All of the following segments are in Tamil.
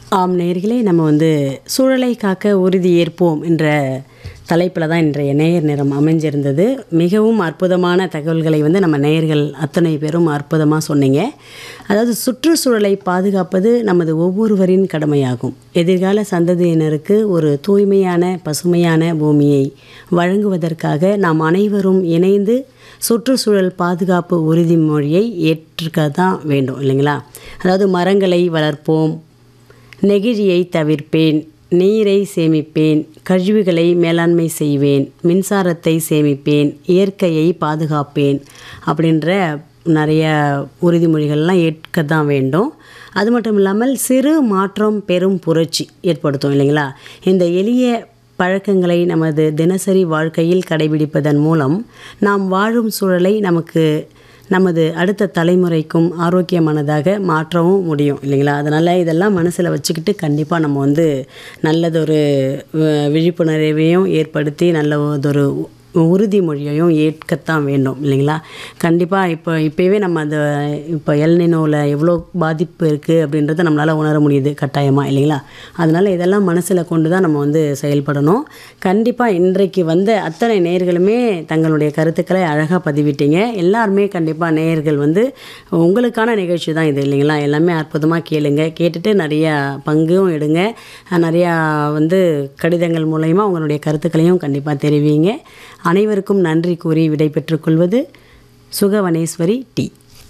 ஆம் நேயர்களே நம்ம வந்து சூழலை காக்க உறுதி ஏற்போம் என்ற தலைப்பில் தான் இன்றைய நேயர் நிறம் அமைஞ்சிருந்தது மிகவும் அற்புதமான தகவல்களை வந்து நம்ம நேயர்கள் அத்தனை பேரும் அற்புதமாக சொன்னீங்க அதாவது சுற்றுச்சூழலை பாதுகாப்பது நமது ஒவ்வொருவரின் கடமையாகும் எதிர்கால சந்ததியினருக்கு ஒரு தூய்மையான பசுமையான பூமியை வழங்குவதற்காக நாம் அனைவரும் இணைந்து சுற்றுச்சூழல் பாதுகாப்பு உறுதிமொழியை ஏற்றுக்க தான் வேண்டும் இல்லைங்களா அதாவது மரங்களை வளர்ப்போம் நெகிழியை தவிர்ப்பேன் நீரை சேமிப்பேன் கழிவுகளை மேலாண்மை செய்வேன் மின்சாரத்தை சேமிப்பேன் இயற்கையை பாதுகாப்பேன் அப்படின்ற நிறைய உறுதிமொழிகள்லாம் ஏற்க தான் வேண்டும் அது மட்டும் இல்லாமல் சிறு மாற்றம் பெரும் புரட்சி ஏற்படுத்தும் இல்லைங்களா இந்த எளிய பழக்கங்களை நமது தினசரி வாழ்க்கையில் கடைபிடிப்பதன் மூலம் நாம் வாழும் சூழலை நமக்கு நமது அடுத்த தலைமுறைக்கும் ஆரோக்கியமானதாக மாற்றவும் முடியும் இல்லைங்களா அதனால் இதெல்லாம் மனசில் வச்சுக்கிட்டு கண்டிப்பாக நம்ம வந்து நல்லதொரு அஹ், விழிப்புணர்வையும் ஏற்படுத்தி நல்லதொரு உறுதிமொழியையும் ஏற்கத்தான் வேண்டும் இல்லைங்களா கண்டிப்பாக இப்போ இப்போவே நம்ம அந்த இப்போ எல்நினோவில் எவ்வளோ பாதிப்பு இருக்குது அப்படின்றத நம்மளால் உணர முடியுது கட்டாயமாக இல்லைங்களா அதனால் இதெல்லாம் மனசில் கொண்டு தான் நம்ம வந்து செயல்படணும் கண்டிப்பாக இன்றைக்கு வந்த அத்தனை நேயர்களுமே தங்களுடைய கருத்துக்களை அழகாக பதிவிட்டீங்க எல்லாருமே கண்டிப்பாக நேயர்கள் வந்து உங்களுக்கான நிகழ்ச்சி தான் இது இல்லைங்களா எல்லாமே அற்புதமாக கேளுங்க கேட்டுட்டு நிறையா பங்கும் எடுங்க நிறையா வந்து கடிதங்கள் மூலயமா உங்களுடைய கருத்துக்களையும் கண்டிப்பாக தெரிவிங்க அனைவருக்கும் நன்றி கூறி விடை பெற்றுக்கொள்வது சுகவனேஸ்வரி டி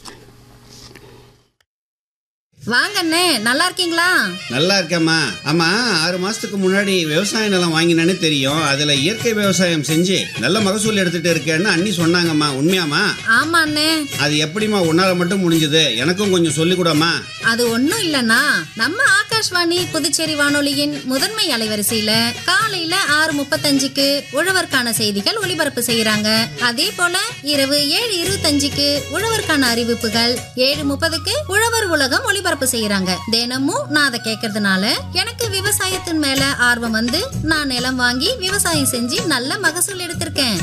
வாங்க அண்ணே நல்லா இருக்கீங்களா நல்லா இருக்கேம்மா ஆமா ஆறு மாசத்துக்கு முன்னாடி விவசாய நிலம் வாங்கினேன்னு தெரியும் அதுல இயற்கை விவசாயம் செஞ்சு நல்ல மகசூல் எடுத்துட்டு இருக்கேன்னு அண்ணி சொன்னாங்கம்மா உண்மையாம்மா ஆமா அண்ணே அது எப்படிம்மா உன்னால மட்டும் முடிஞ்சது எனக்கும் கொஞ்சம் சொல்லிக் கூடம்மா அது ஒண்ணும் இல்லனா நம்ம ஆகாஷ்வாணி புதுச்சேரி வானொலியின் முதன்மை அலைவரிசையில காலையில ஆறு முப்பத்தஞ்சுக்கு உழவர்க்கான செய்திகள் ஒளிபரப்பு செய்யறாங்க அதே போல இரவு ஏழு இருபத்தஞ்சுக்கு உழவர்க்கான அறிவிப்புகள் ஏழு முப்பதுக்கு உழவர் உலகம் ஒளிபரப்பு செய்யறாங்க தினமும் நான் அதை கேட்கறதுனால எனக்கு விவசாயத்தின் மேல ஆர்வம் வந்து நான் நிலம் வாங்கி விவசாயம் செஞ்சு நல்ல மகசூல் எடுத்திருக்கேன்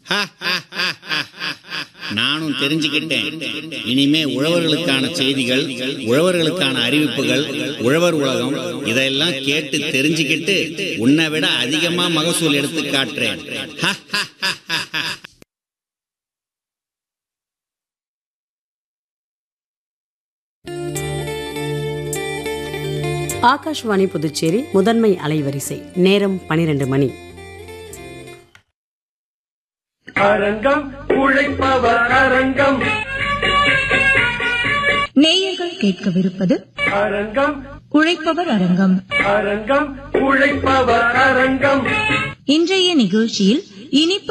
நானும் தெரிஞ்சுக்கிட்டேன் இனிமே உழவர்களுக்கான செய்திகள் உழவர்களுக்கான அறிவிப்புகள் உழவர் உலகம் இதெல்லாம் கேட்டு தெரிஞ்சுக்கிட்டு உன்னை விட அதிகமா மகசூல் எடுத்து காட்டுறேன் ஆகாஷ்வாணி புதுச்சேரி முதன்மை அலைவரிசை நேரம் பனிரெண்டு மணி அரங்கம் உழைப்பவர் அரங்கம் நேயர்கள் கேட்கவிருப்பது அரங்கம் உழைப்பவர் அரங்கம் அரங்கம் உழைப்பவர் அரங்கம் இன்றைய நிகழ்ச்சியில் இனிப்பு